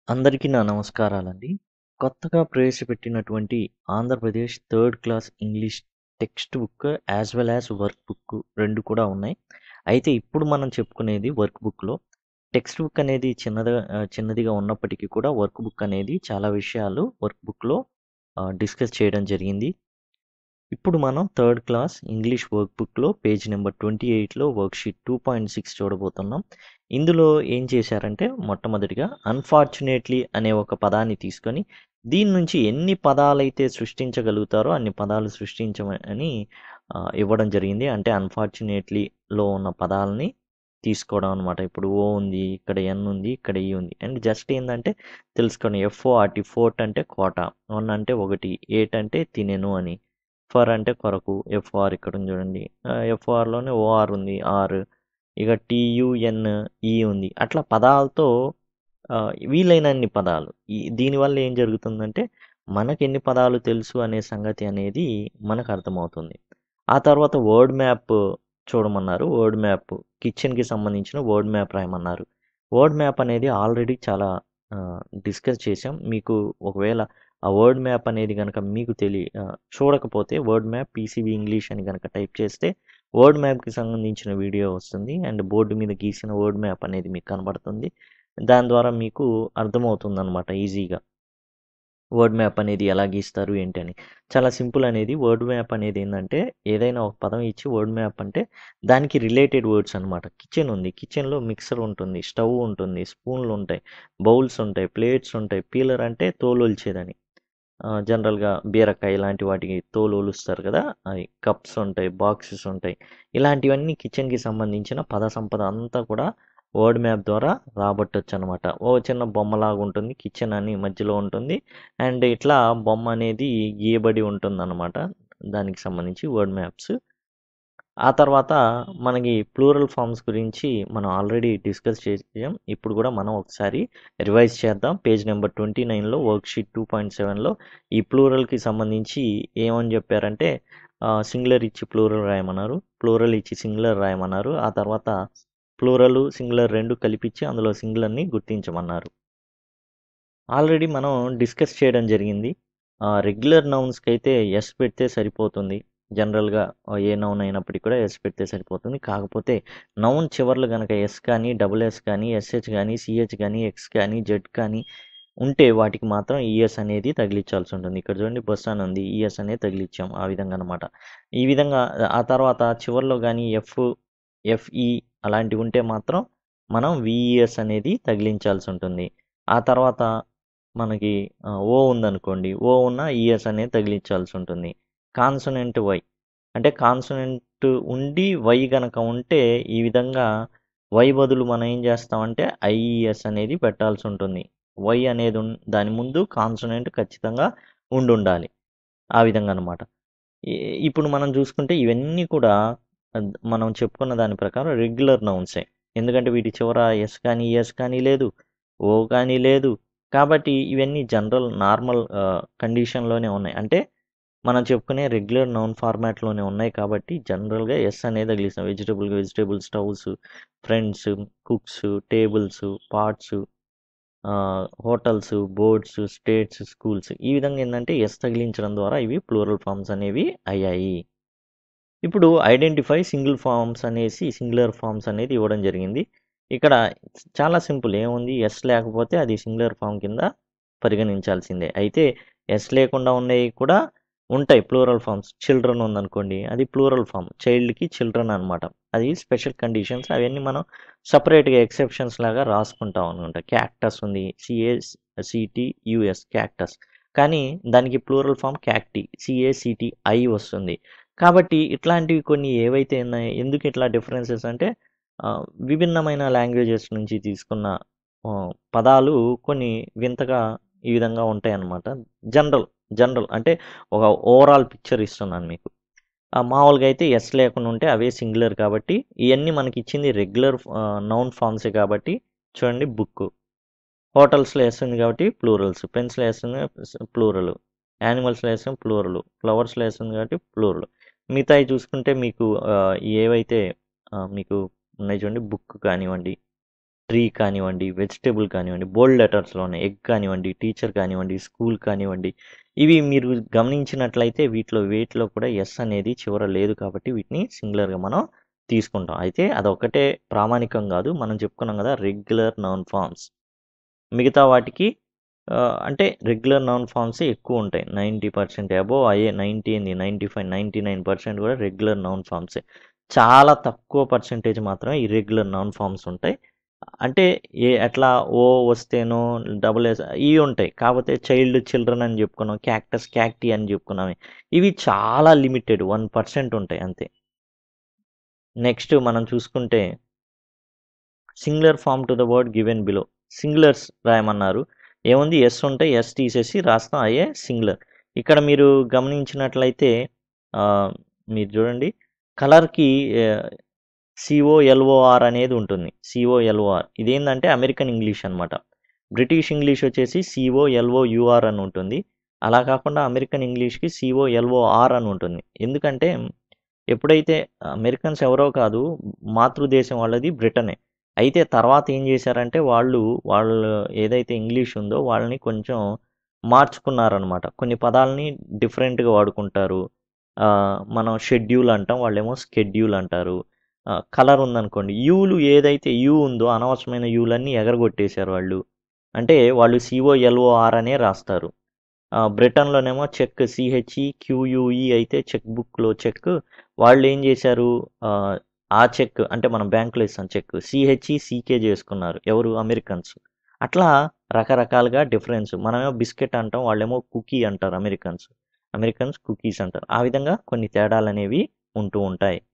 అందరికీ నా నమస్కారాలండి. కొత్తగా ప్రవేశపెట్టినటువంటి Andhra Pradesh third class English text book as well as work book 2 కూడా ఉన్నాయి. అయితే ఇప్పుడు మనం చెప్పుకునేది వర్క్ బుక్‌లో. టెక్స్ట్ బుక్ అనేది చిన్నదిగా ఆహ్, చిన్నదిగా ఉన్నప్పటికీ కూడా వర్క్ బుక్ అనేది చాలా విషయాలు వర్క్ బుక్‌లో ఆహ్, డిస్కస్ చేయడం జరిగింది. ఇప్పుడు మనం థర్డ్ క్లాస్ ఇంగ్లీష్ వర్క్ బుక్‌లో పేజ్ నంబర్ 28లో వర్క్‌షీట్ 2.6 చూడబోతున్నాం. ఇందులో ఏం చేశారంటే మొట్టమొదటిగా అన్‌ఫార్చునేట్‌లీ అనే ఒక పదాన్ని తీసుకొని దీని నుంచి ఎన్ని పదాలైతే సృష్టించగలుగుతారో అన్ని పదాలు సృష్టించమని ఆహ్, ఇవ్వడం జరిగింది. అంటే అన్‌ఫార్చునేట్‌లీలో ఉన్న పదాలని తీసుకోవడం అనమాట. ఇప్పుడు ఓ ఉంది, ఇక్కడ ఎన్ ఉంది, ఇక్కడ ఈ ఉంది. అండ్ జస్ట్ ఏందంటే తెలుసుకోండి ఎఫ్ఓఆర్‌టీ ఫోర్ట్ అంటే కోట, వన్ అంటే ఒకటి, ఎయిట్ అంటే తినెను అని, ఫర్ అంటే కొరకు, ఎఫ్ఓఆర్ ఇక్కడ ఉంది చూడండి. ఆహ్, ఎఫ్ఓఆర్‌లోనే ఓఆర్ ఉంది ఆర్. ఇక టీయూఎన్ ఈ ఉంది. అట్లా పదాలతో ఆహ్, వీలైనన్ని పదాలు. ఈ దీనివల్ల ఏం జరుగుతుందంటే మనకెన్ని పదాలు తెలుసు అనే సంగతి అనేది మనకు అర్థమవుతుంది. ఆ తర్వాత వర్డ్ మ్యాప్ చూడమన్నారు. వర్డ్ మ్యాప్ కిచెన్‌కి సంబంధించిన వర్డ్ మ్యాప్ రాయమన్నారు. వర్డ్ మ్యాప్ అనేది ఆల్రెడీ చాలా ఆహ్, డిస్కస్ చేసాం. మీకు ఒకవేళ ఆ వర్డ్ మ్యాప్ అనేది గనక మీకు తెలి ఆహ్, చూడకపోతే వర్డ్ మ్యాప్ పీసీబీ ఇంగ్లీష్ అని గనక టైప్ చేస్తే వర్డ్ మ్యాప్‌కి సంబంధించిన వీడియో వస్తుంది. అండ్ బోర్డ్ మీద గీసిన వర్డ్ మ్యాప్ అనేది మీకు కనబడుతుంది. దాని ద్వారా మీకు అర్థమవుతుందనమాట ఈజీగా. వర్డ్ మ్యాప్ అనేది ఎలా గీస్తారు ఏంటి అని. చాలా సింపుల్ అనేది వర్డ్ మ్యాప్ అనేది ఏందంటే ఏదైనా ఒక పదం ఇచ్చి వర్డ్ మ్యాప్ అంటే దానికి రిలేటెడ్ వర్డ్స్ అనమాట. కిచెన్ ఉంది. కిచెన్‌లో మిక్సర్ ఉంటుంది, స్టవ్ ఉంటుంది, స్పూన్‌లు ఉంటాయి, బౌల్స్ ఉంటాయి, ప్లేట్స్ ఉంటాయి. పీలర్ అంటే తోలొలిచేదని. ఆహ్, జనరల్‌గా బీరకాయ ఇలాంటి వాటికి తోలు ఒలుస్తారు కదా! అవి. కప్స్ ఉంటాయి, బాక్సెస్ ఉంటాయి. ఇలాంటివన్నీ కిచెన్‌కి సంబంధించిన పద సంపద అంతా కూడా వర్డ్ మ్యాప్ ద్వారా రాబట్టొచ్చనమాట. ఓ చిన్న బొమ్మలాగా ఉంటుంది. కిచెన్ అని మధ్యలో ఉంటుంది. అండ్ ఇట్లా బొమ్మ అనేది గీయబడి ఉంటుందనమాట. దానికి సంబంధించి వర్డ్ మ్యాప్స్. ఆ తర్వాత మనకి ప్లూరల్ ఫార్మ్స్ గురించి మనం ఆల్రెడీ డిస్కస్ చేసాం. ఇప్పుడు కూడా మనం ఒకసారి రివైజ్ చేద్దాం. పేజ్ నంబర్ 29లో వర్క్‌షీట్ 2.7లో ఈ ప్లూరల్‌కి సంబంధించి ఏమని చెప్పారంటే ఆహ్, సింగులర్ ఇచ్చి ప్లూరల్ రాయమన్నారు. ప్లూరల్ ఇచ్చి సింగులర్ రాయమన్నారు. ఆ తర్వాత ప్లూరల్, సింగులర్ 2 కలిపిచ్చి అందులో సింగులర్‌ని గుర్తించమన్నారు. ఆల్రెడీ మనం డిస్కస్ చేయడం జరిగింది. ఆహ్, రెగ్యులర్ నౌన్స్‌కైతే యెస్ పెడితే సరిపోతుంది. జనరల్‌గా ఆహ్, ఏ నౌన్ అయినప్పటికి కూడా యెస్ పెడితే సరిపోతుంది. కాకపోతే నౌన్ చివర్లు గనక ఎస్ కానీ, డబుల్ ఎస్ కానీ, ఎస్‌హెచ్ గానీ, సీహెచ్ గానీ, ఎక్స్ కానీ, జెడ్ కానీ ఉంటే వాటికి మాత్రం ఈఎస్ అనేది తగిలించాల్సి ఉంటుంది. ఇక్కడ చూడండి బస్ అని ఉంది. ఈఎస్ అనేది తగిలిచ్చాం. ఆ విధంగా అనమాట. ఈ విధంగా ఆ తర్వాత చివర్లో గానీ ఎఫ్, ఎఫ్‌ఈ అలాంటివి ఉంటే మాత్రం మనం వీఈఎస్ అనేది తగిలించాల్సి ఉంటుంది. ఆ తర్వాత మనకి ఆహ్, ఓ ఉందనుకోండి. ఓ ఉన్న ఈఎస్ అనేది తగిలించాల్సి ఉంటుంది. కాన్సోనెంట్ వై అంటే కాన్సోనెంట్ ఉండి వై గనక ఉంటే ఈ విధంగా వై బదులు మనం ఏం చేస్తామంటే ఐఈఎస్ అనేది పెట్టాల్సి ఉంటుంది. వై అనేది ఉన్ దాని ముందు కాన్సోనెంట్ ఖచ్చితంగా ఉండుండాలి. ఆ విధంగా అనమాట. ఇ ఇప్పుడు మనం చూసుకుంటే ఇవన్నీ కూడా అద్ మనం చెప్పుకున్న దాని ప్రకారం రెగ్యులర్ నౌన్సే. ఎందుకంటే వీటి చివర ఎస్ కానీ, ఈఎస్ కానీ లేదు. ఓ కానీ లేదు. కాబట్టి ఇవన్నీ జనరల్ నార్మల్ ఆహ్, కండిషన్‌లోనే ఉన్నాయి. అంటే మనం చెప్పుకునే రెగ్యులర్ నౌన్ ఫార్మాట్‌లోనే ఉన్నాయి కాబట్టి జనరల్‌గా ఎస్ అనేది తగిలిస్తాం. Vegetable, vegetable stoves, friends, cooks, tables, pots ah, hotels, boards, states, schools ఈ విధంగా ఏందంటే ఎస్ తగిలించడం ద్వారా ఇవి ప్లూరల్ ఫార్మ్స్ అనేవి అయ్యాయి. ఇప్పుడు ఐడెంటిఫై సింగిల్ ఫార్మ్స్ అనేసి సింగులర్ ఫార్మ్స్ అనేది ఇవ్వడం జరిగింది. ఇక్కడ చాలా సింపుల్ ఏముంది ఎస్ లేకపోతే అది సింగులర్ ఫార్మ్ కింద పరిగణించాల్సిందే. అయితే ఎస్ లేకుండా ఉన్నయి కూడా ఉంటాయి ప్లూరల్ ఫార్మ్స్. చిల్డ్రన్ ఉందనుకోండి అది ప్లూరల్ ఫార్మ్. చైల్డ్‌కి చిల్డ్రన్ అనమాట. అది స్పెషల్ కండిషన్స్ అవన్నీ మనం సెపరేట్‌గా ఎక్సెప్షన్స్ లాగా రాసుకుంటాం అనమాట. క్యాక్టస్ ఉంది. C A S C T U S cactus. కానీ దానికి ప్లూరల్ ఫార్మ్ క్యాక్టీ. సీఏసీటీఐ వస్తుంది. కాబట్టి ఇట్లాంటివి కొన్ని ఏవైతే ఉన్నాయో ఎందుకు ఇట్లా డిఫరెన్సెస్ అంటే ఆహ్, విభిన్నమైన లాంగ్వేజెస్ నుంచి తీసుకున్న ఆహ్, పదాలు కొన్ని వింతగా ఈ విధంగా ఉంటాయన్నమాట. జనరల్, జనరల్ అంటే ఒక ఓవరాల్ పిక్చర్ ఇస్తున్నాను మీకు. ఆహ్, మామూలుగా అయితే ఎస్ లేకుండా ఉంటే అవే సింగులర్ కాబట్టి ఇయన్నీ మనకిచ్చింది రెగ్యులర్ ఆహ్, నౌన్ ఫార్మ్సే కాబట్టి చూడండి బుక్. హోటల్స్‌లో ఎస్ ఉంది కాబట్టి ప్లూరల్స్. పెన్స్‌లో ఎస్ ఉంది స్ ప్లూరల్. యానిమల్స్‌లో ఎస్ ప్లూరల్. ఫ్లవర్స్‌లో ఎస్ ఉంది కాబట్టి ప్లూరల్. మిగతాయి చూసుకుంటే మీకు ఆహ్, ఏవైతే ఆహ్, మీకు ఉన్నాయి చూడండి బుక్ కానివ్వండి, ట్రీ కానివ్వండి వెజిటేబుల్ కానివ్వండి బోల్డ్ లెటర్స్లో ఉన్నాయి ఎగ్ కానివ్వండి టీచర్ కానివ్వండి స్కూల్ కానివ్వండి ఇవి మీరు గమనించినట్లయితే వీటిలో వేటిలో కూడా ఎస్ అనేది చివర లేదు కాబట్టి వీటిని సింగులర్గా మనం తీసుకుంటాం అయితే అదొకటే ప్రామాణికం కాదు మనం చెప్పుకున్నాం కదా రెగ్యులర్ నౌన్ ఫామ్స్ మిగతా వాటికి ఆ, అంటే రెగ్యులర్ నౌన్ ఫామ్స్ ఎక్కువ ఉంటాయి నైంటీ పర్సెంట్ అబోవ్ అయ్యే నైంటీ ఏంది ninety five ninety nine percent కూడా రెగ్యులర్ నౌన్ ఫామ్సే చాలా తక్కువ పర్సెంటేజ్ మాత్రమే ఇర్రెగ్యులర్ నౌన్ ఫామ్స్ ఉంటాయి అంటే ఏ ఎట్లా ఓ వస్తేనో డబుల్ ఎస్ ఇవి ఉంటాయి కాకపోతే చైల్డ్ చిల్డ్రన్ అని చెప్పుకున్నాం క్యాక్టస్ క్యాక్టీ అని చెప్పుకున్నాం ఇవి చాలా లిమిటెడ్ వన్ పర్సెంట్ ఉంటాయి అంతే నెక్స్ట్ మనం చూసుకుంటే singular form to the word given below singulars రాయమన్నారు ఏముంది ఎస్ ఉంటే ఎస్ తీసేసి రాస్తాం అయ్యే సింగులర్ ఇక్కడ మీరు గమనించినట్లయితే ఆ, మీరు చూడండి కలర్కి సిఓఎల్ఓఆర్ అనేది ఉంటుంది సిఓఎల్ఓఆర్ ఇదేంటంటే అమెరికన్ ఇంగ్లీష్ అనమాట బ్రిటిష్ ఇంగ్లీష్ వచ్చేసి సిఓఎల్ఓయుఆర్ అని ఉంటుంది అలా కాకుండా అమెరికన్ ఇంగ్లీష్కి సిఓఎల్ఓఆర్ అని ఉంటుంది ఎందుకంటే ఎప్పుడైతే అమెరికన్స్ ఎవరో కాదు మాతృదేశం వాళ్ళది బ్రిటనే అయితే తర్వాత ఏం చేశారంటే వాళ్ళు వాళ్ళు ఏదైతే ఇంగ్లీష్ ఉందో వాళ్ళని కొంచెం మార్చుకున్నారనమాట కొన్ని పదాలని డిఫరెంట్గా వాడుకుంటారు ఆ, మనం షెడ్యూల్ అంటాం వాళ్ళేమో స్కెడ్యూల్ అంటారు కలర్ ఉందనుకోండి యూలు ఏదైతే యూ ఉందో అనవసరమైన యూలన్నీ ఎగరగొట్టేశారు వాళ్ళు అంటే వాళ్ళు సిఓఎల్ఓఆర్ అనే రాస్తారు ఆ, బ్రిటన్లోనేమో చెక్ సిహెచ్ఈ క్యూయూఈ అయితే చెక్ బుక్లో చెక్ వాళ్ళు ఏం చేశారు ఆ, ఆ చెక్ అంటే మనం బ్యాంకులో ఇస్తాం చెక్ సిహెచ్ఈ సీకే చేసుకున్నారు ఎవరు అమెరికన్స్ అట్లా రకరకాలుగా డిఫరెన్స్ మనమేమో బిస్కెట్ అంటాం వాళ్ళేమో కుకీ అంటారు అమెరికన్స్ అమెరికన్స్ కుకీస్ అంటారు ఆ విధంగా కొన్ని తేడాలు అనేవి ఉంటూ ఉంటాయి